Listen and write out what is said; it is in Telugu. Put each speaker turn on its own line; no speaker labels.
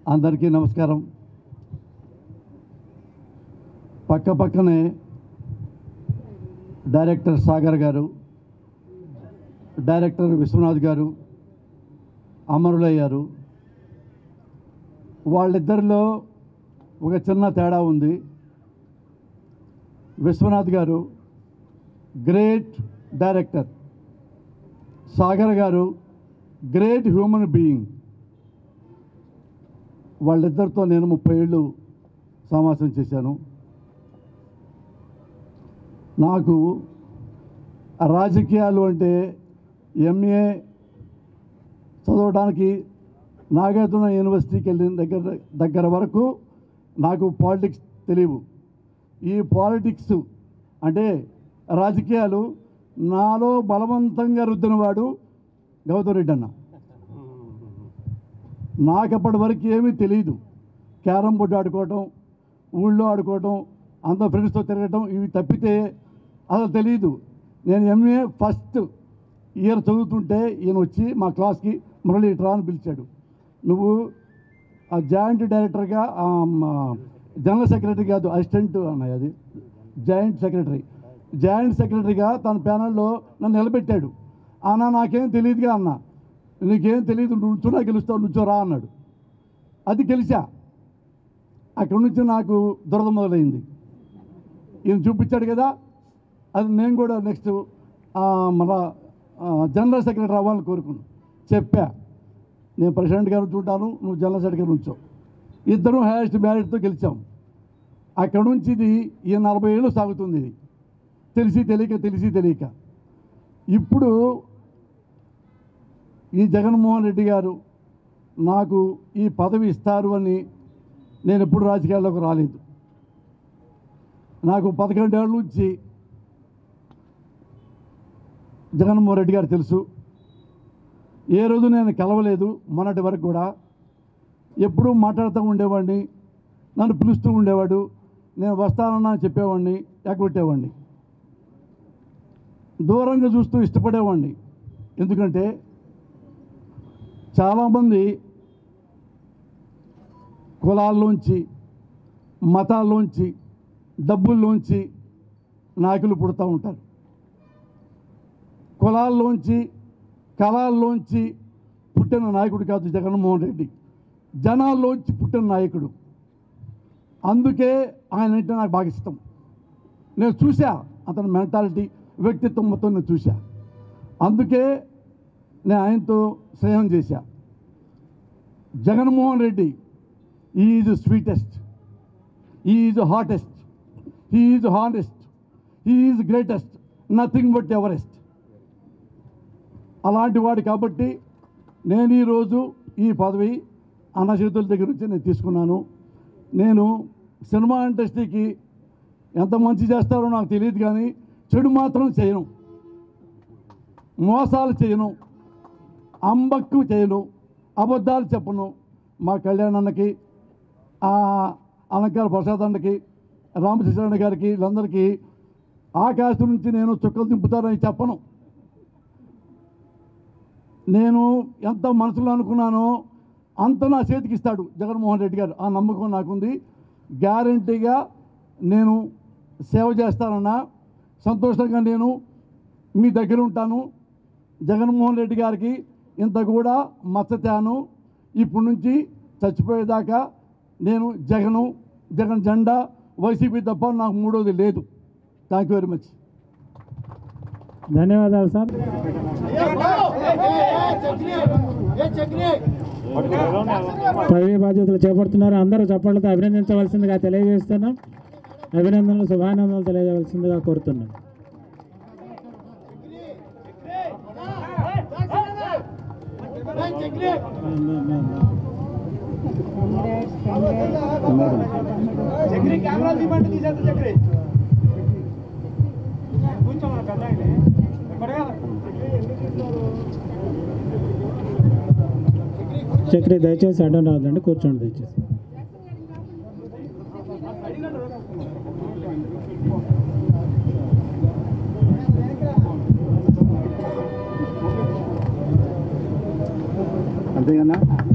అందరికీ నమస్కారం పక్క పక్కనే డైరెక్టర్ సాగర్ గారు డైరెక్టర్ విశ్వనాథ్ గారు అమరులయ్యారు వాళ్ళిద్దరిలో ఒక చిన్న తేడా ఉంది విశ్వనాథ్ గారు గ్రేట్ డైరెక్టర్ సాగర్ గారు గ్రేట్ హ్యూమన్ బీయింగ్ వాళ్ళిద్దరితో నేను ముప్పై ఏళ్ళు సమాసం చేశాను నాకు రాజకీయాలు అంటే ఎంఏ చదవడానికి నాగార్జున యూనివర్సిటీకి వెళ్ళిన దగ్గర దగ్గర వరకు నాకు పాలిటిక్స్ తెలియవు ఈ పాలిటిక్స్ అంటే రాజకీయాలు నాలో బలవంతంగా రుద్దినవాడు గౌతమ్ రెడ్డి అన్న నాకు అప్పటి వరకు ఏమీ తెలియదు క్యారమ్ బోర్డు ఆడుకోవటం ఊళ్ళో ఆడుకోవటం అంత ఫ్రెండ్స్తో తిరగటం ఇవి తప్పితే అసలు తెలియదు నేను ఎంఏ ఫస్ట్ ఇయర్ చదువుతుంటే ఈయన వచ్చి మా క్లాస్కి మురళి ఇట్రా అని పిలిచాడు నువ్వు ఆ జాయింట్ డైరెక్టర్గా ఆ, మా జనరల్ సెక్రటరీ కాదు అసిస్టెంట్ అన్నయ్య అది జాయింట్ సెక్రటరీ జాయింట్ సెక్రటరీగా తన ప్యానల్లో నన్ను నిలబెట్టాడు అన్న నాకేం తెలియదుగా అన్న నీకేం తెలియదు నువ్వు నుంచున్నా గెలుస్తావు నుంచోరా అన్నాడు అది గెలిచా అక్కడి నుంచి నాకు దురద మొదలైంది ఈయన చూపించాడు కదా అది నేను కూడా నెక్స్ట్ మన జనరల్ సెక్రటరీ అవ్వాలని కోరుకున్నాను చెప్పా నేను ప్రెసిడెంట్ గారు చూడ్డాను నువ్వు జనరల్ సెక్రటరీ నుంచో ఇద్దరం హైయెస్ట్ మ్యారిట్తో గెలిచాం అక్కడ నుంచి ఇది ఈ నలభై ఏళ్ళు సాగుతుంది ఇది తెలిసి తెలియక తెలిసి తెలియక ఇప్పుడు ఈ జగన్మోహన్ రెడ్డి గారు నాకు ఈ పదవి ఇస్తారు అని నేను ఎప్పుడు రాజకీయాల్లోకి రాలేదు నాకు పదకొండేళ్ళ నుంచి జగన్మోహన్ రెడ్డి గారు తెలుసు ఏ రోజు నేను కలవలేదు మొన్నటి వరకు కూడా ఎప్పుడూ మాట్లాడుతూ ఉండేవాడిని నన్ను పిలుస్తూ ఉండేవాడు నేను వస్తానన్నా అని చెప్పేవాడిని ఎగ్గొట్టేవాడిని దూరంగా చూస్తూ ఇష్టపడేవాడిని ఎందుకంటే చాలామంది కులాల్లోంచి మతాల్లోంచి డబ్బుల్లోంచి నాయకులు పుడతా ఉంటారు కులాల్లోంచి కళాల్లోంచి పుట్టిన నాయకుడు కాదు జగన్మోహన్ రెడ్డి జనాల్లోంచి పుట్టిన నాయకుడు అందుకే ఆయన అంటే నాకు బాగా ఇష్టం నేను చూసా అతని మెంటాలిటీ వ్యక్తిత్వం మొత్తం నేను చూసా అందుకే నేను ఆయనతో స్నేహం చేశా Jaganmohan Reddy is sweetest is hottest is honest is greatest nothing but Everest అలాంటి వాడు కాబట్టి నేను ఈరోజు ఈ పదవి అన్న చేతుల దగ్గర నుంచి నేను తీసుకున్నాను నేను సినిమా ఇండస్ట్రీకి ఎంత మంచి చేస్తారో నాకు తెలియదు కానీ చెడు మాత్రం చేయను మోసాలు చేయను అంబక్కు చేయను అబద్ధాలు చెప్పను మా కళ్యాణ్ అన్నకి ఆ అలంకార ప్రసాద్ అన్నకి రామకృష్ణ గారికి వీళ్ళందరికీ ఆకాశం నుంచి నేను చుక్కలు దింపుతానని చెప్పను నేను ఎంత మనసులో అనుకున్నానో అంత నా చేతికి ఇస్తాడు జగన్మోహన్ రెడ్డి గారు ఆ నమ్మకం నాకుంది గ్యారంటీగా నేను సేవ చేస్తానన్నా సంతోషంగా నేను మీ దగ్గర ఉంటాను జగన్మోహన్ రెడ్డి గారికి ఇంత కూడా మచ్చతాను ఇప్పటి నుంచి చచ్చిపోయేదాకా నేను జగను జగన్ జెండా వైసీపీ తప్ప నాకు మూడోది లేదు థ్యాంక్ యూ వెరీ మచ్
ధన్యవాదాలు సార్ పదవి బాధ్యతలు చేపడుతున్నారు అందరూ చప్పట్లతో అభినందించవలసిందిగా తెలియజేస్తున్నాం అభినందనలు శుభానందనలు తెలియజేయవలసిందిగా కోరుతున్నాం
చక్రి కెమెరా తీమంటే తీసేస్తా చక్రి కూర్చోమన్న పెద్ద ఆయనే. ఎక్కడ కదా?
చక్రి దయచేసి అడ్డం రావద్దండి కూర్చోండి దయచేసి
అంతేగానా